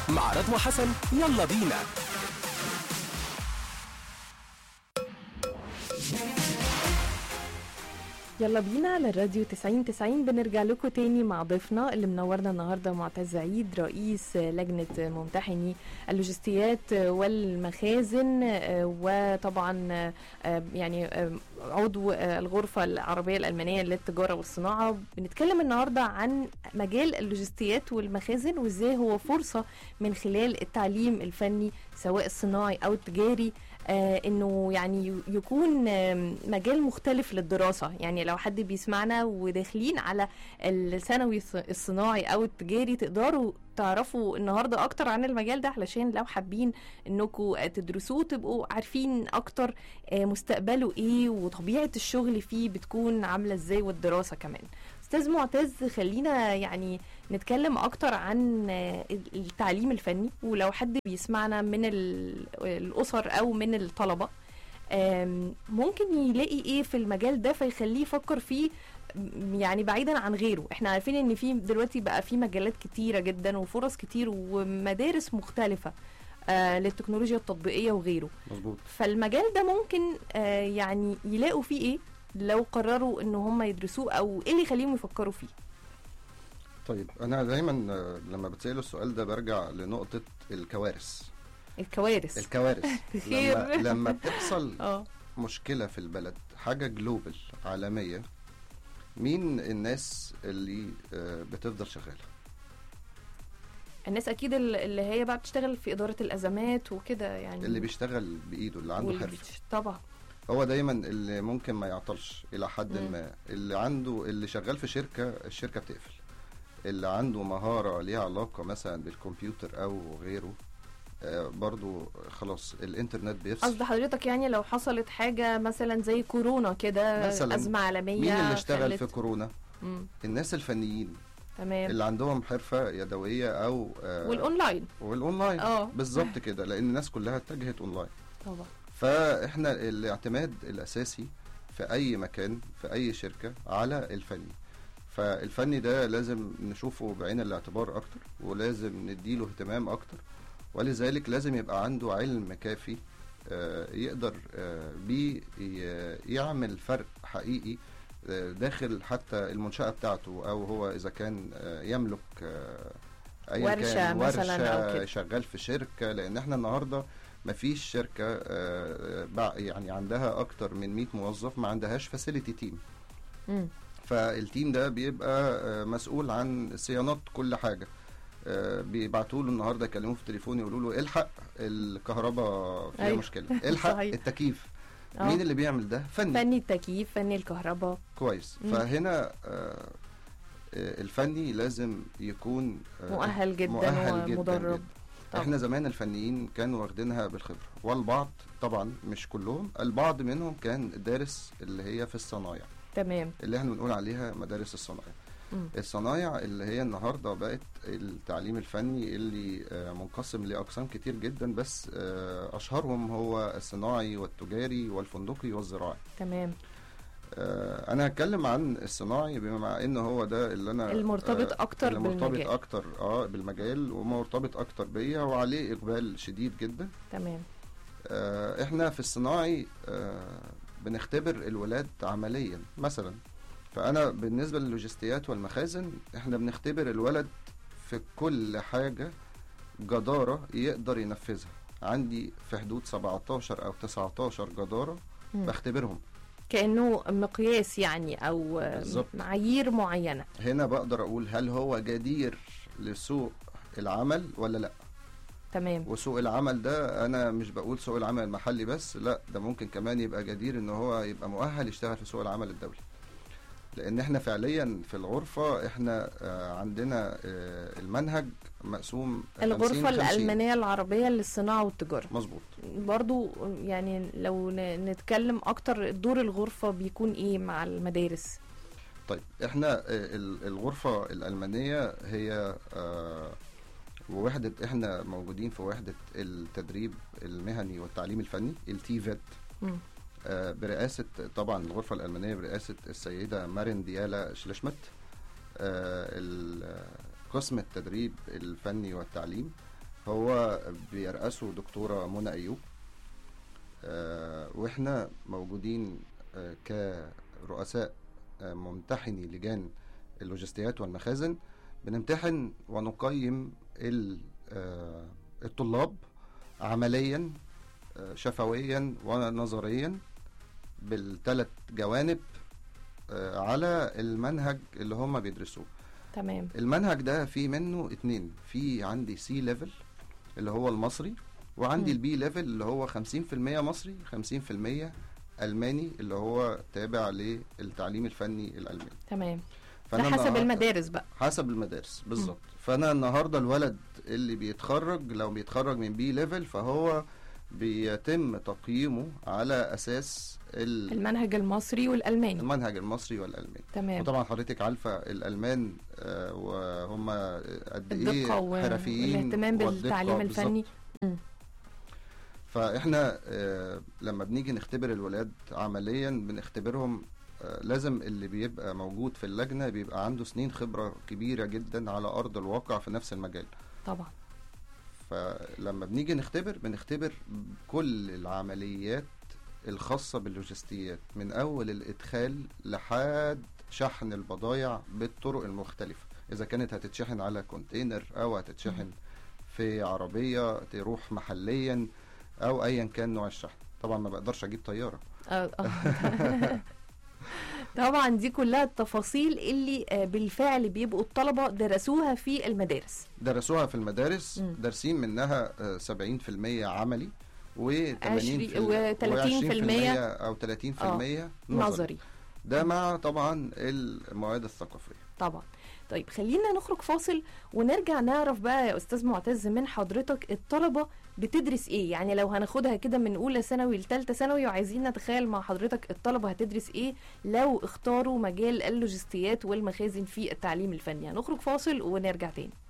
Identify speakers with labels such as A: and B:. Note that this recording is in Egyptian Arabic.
A: مع رضوى حسن يلا بينا
B: يلا بينا على الراديو 90 90 بنرجع لكم تاني مع ضيفنا اللي منورنا النهارده معتز عيد رئيس لجنه ممتحني اللوجستيات والمخازن وطبعا يعني عضو الغرفه العربيه الالمانيه للتجاره والصناعه بنتكلم النهارده عن مجال اللوجستيات والمخازن وازاي هو فرصه من خلال التعليم الفني سواء الصناعي او التجاري آه انه يعني يكون آه مجال مختلف للدراسه يعني لو حد بيسمعنا وداخلين على الثانوي الصناعي او التجاري تقدروا تعرفوا النهارده اكتر عن المجال ده علشان لو حابين انكم تدرسوه تبقوا عارفين اكتر آه مستقبله ايه وطبيعه الشغل فيه بتكون عامله ازاي والدراسه كمان استاذ معتز خلينا يعني نتكلم اكتر عن التعليم الفني ولو حد بيسمعنا من الاسر او من الطلبه ممكن يلاقي ايه في المجال ده فيخليه يفكر فيه يعني بعيدا عن غيره احنا عارفين ان في دلوقتي بقى في مجالات كتيره جدا وفرص كتير ومدارس مختلفه آه للتكنولوجيا التطبيقيه وغيره
C: مظبوط
B: فالمجال ده ممكن آه يعني يلاقوا فيه ايه لو قرروا ان هم يدرسوه او ايه اللي يخليهم يفكروا فيه
C: طيب انا دايما لما بتسالوا السؤال ده برجع لنقطه الكوارث
B: الكوارث
C: الكوارث
B: خير.
C: لما, لما بتحصل
B: اه
C: مشكله في البلد حاجه جلوبال عالميه مين الناس اللي آه، بتفضل شغاله
B: الناس اكيد اللي هي بقى بتشتغل في اداره الازمات وكده يعني
C: اللي بيشتغل بايده اللي عنده
B: واللي
C: حرفه
B: بيش- طبعا
C: هو دايما اللي ممكن ما يعطلش الى حد
B: مم.
C: ما اللي عنده اللي شغال في شركه الشركه بتقفل اللي عنده مهاره ليها علاقه مثلا بالكمبيوتر او غيره آه، برضو خلاص الانترنت بيفصل
B: قصد حضرتك يعني لو حصلت حاجه مثلا زي كورونا كده
C: مثلاً.
B: ازمه عالميه
C: مين اللي اشتغل
B: خلت-
C: في كورونا
B: مم.
C: الناس الفنيين
B: تمام
C: اللي عندهم حرفه يدويه او آه،
B: والاونلاين
C: والاونلاين
B: اه.
C: بالظبط كده لان الناس كلها اتجهت اونلاين
B: طبعا
C: فاحنا الاعتماد الاساسي في اي مكان في اي شركه على الفني فالفني ده لازم نشوفه بعين الاعتبار اكتر ولازم نديله اهتمام اكتر ولذلك لازم يبقى عنده علم كافي آه، يقدر آه، بيه ي- يعمل فرق حقيقي آه، داخل حتى المنشأة بتاعته أو هو إذا كان آه، يملك آه، أيا
B: ورشة
C: كان
B: مثلاً أو كده.
C: شغال في شركة لأن احنا النهاردة مفيش شركة آه، بع- يعني عندها أكتر من 100 موظف ما عندهاش فاسيلتي تيم
B: مم.
C: فالتيم ده بيبقى آه، مسؤول عن صيانات كل حاجة آه، بيبعتوا له النهارده يكلموه في التليفون يقولوا له الحق الكهرباء فيها
B: أيوة.
C: مشكله الحق
B: صحيح.
C: التكييف
B: آه.
C: مين اللي بيعمل ده فني,
B: فني التكييف فني الكهرباء
C: كويس
B: مم.
C: فهنا آه، آه، الفني لازم يكون آه،
B: مؤهل جدا
C: مؤهل جدا
B: ومدرب
C: جدا.
B: طبعا.
C: احنا زمان الفنيين كانوا واخدينها بالخبره والبعض طبعا مش كلهم البعض منهم كان دارس اللي هي في الصنايع
B: تمام
C: اللي احنا بنقول عليها مدارس الصنايع
B: مم.
C: الصنايع اللي هي النهارده بقت التعليم الفني اللي آه، منقسم لاقسام كتير جدا بس آه، اشهرهم هو الصناعي والتجاري والفندقي والزراعي
B: تمام
C: آه، انا هتكلم عن الصناعي بما ان هو ده اللي انا
B: المرتبط
C: آه،
B: أكتر
C: اللي مرتبط
B: بالمجال.
C: اكتر اه بالمجال ومرتبط اكتر بيا وعليه اقبال شديد جدا
B: تمام
C: آه، احنا في الصناعي آه، بنختبر الولاد عمليا مثلا فانا بالنسبه للوجستيات والمخازن احنا بنختبر الولد في كل حاجه جداره يقدر ينفذها عندي في حدود 17 او 19 جداره
B: مم.
C: بختبرهم
B: كانه مقياس يعني او
C: بالظبط.
B: معايير معينه
C: هنا بقدر اقول هل هو جدير لسوق العمل ولا لا
B: تمام
C: وسوق العمل ده انا مش بقول سوق العمل المحلي بس لا ده ممكن كمان يبقى جدير ان هو يبقى مؤهل يشتغل في سوق العمل الدولي لان احنا فعليا في الغرفه احنا آه، عندنا آه، المنهج مقسوم 50
B: الغرفه
C: 50.
B: الالمانيه العربيه للصناعه والتجاره
C: مظبوط
B: برضو يعني لو ن- نتكلم اكتر دور الغرفه بيكون ايه مع المدارس
C: طيب احنا آه، ال- الغرفه الالمانيه هي آه، ووحده احنا موجودين في وحده التدريب المهني والتعليم الفني التي فيت
B: مم.
C: آه، برئاسة طبعا الغرفة الألمانية برئاسة السيدة مارين ديالا شلشمت آه، ال- آه، قسم التدريب الفني والتعليم هو بيرأسه دكتورة منى أيوب آه، واحنا موجودين آه، كرؤساء آه، ممتحني لجان اللوجستيات والمخازن بنمتحن ونقيم ال- آه، الطلاب عمليا آه، شفويا ونظريا بالثلاث جوانب آه، على المنهج اللي هم بيدرسوه
B: تمام
C: المنهج ده في منه اتنين في عندي سي ليفل اللي هو المصري وعندي
B: مم.
C: البي ليفل اللي هو 50% مصري 50% الماني اللي هو تابع للتعليم الفني الالماني
B: تمام ده
C: فأنا
B: حسب
C: النهاردة-
B: المدارس بقى
C: حسب المدارس بالظبط فانا النهارده الولد اللي بيتخرج لو بيتخرج من بي ليفل فهو بيتم تقييمه على اساس ال-
B: المنهج المصري والالماني
C: المنهج المصري والالماني
B: تمام
C: وطبعا حضرتك عارفه الالمان آه، وهم قد ايه
B: الدقة و-
C: حرفيين
B: والاهتمام
C: والدقة
B: بالتعليم
C: بالظبط.
B: الفني مم.
C: فاحنا آه، لما بنيجي نختبر الولاد عمليا بنختبرهم آه، لازم اللي بيبقى موجود في اللجنه بيبقى عنده سنين خبره كبيره جدا على ارض الواقع في نفس المجال
B: طبعا
C: فلما بنيجي نختبر بنختبر كل العمليات الخاصة باللوجستيات من أول الإدخال لحد شحن البضائع بالطرق المختلفة إذا كانت هتتشحن على كونتينر أو هتتشحن في عربية تروح محليا أو أيا كان نوع الشحن طبعا ما بقدرش أجيب طيارة
B: آه، آه. طبعا دي كلها التفاصيل اللي آه، بالفعل بيبقوا الطلبة درسوها في المدارس
C: درسوها في المدارس
B: مم.
C: دارسين منها آه، 70% عملي و 80
B: عشري- و 30%
C: او 30%
B: آه،
C: نظري
B: نظري
C: ده مع طبعا المواد الثقافيه
B: طبعا طيب خلينا نخرج فاصل ونرجع نعرف بقى يا استاذ معتز من حضرتك الطلبه بتدرس ايه يعني لو هناخدها كده من اولى ثانوي لثالثه ثانوي وعايزين نتخيل مع حضرتك الطلبه هتدرس ايه لو اختاروا مجال اللوجستيات والمخازن في التعليم الفني هنخرج فاصل ونرجع تاني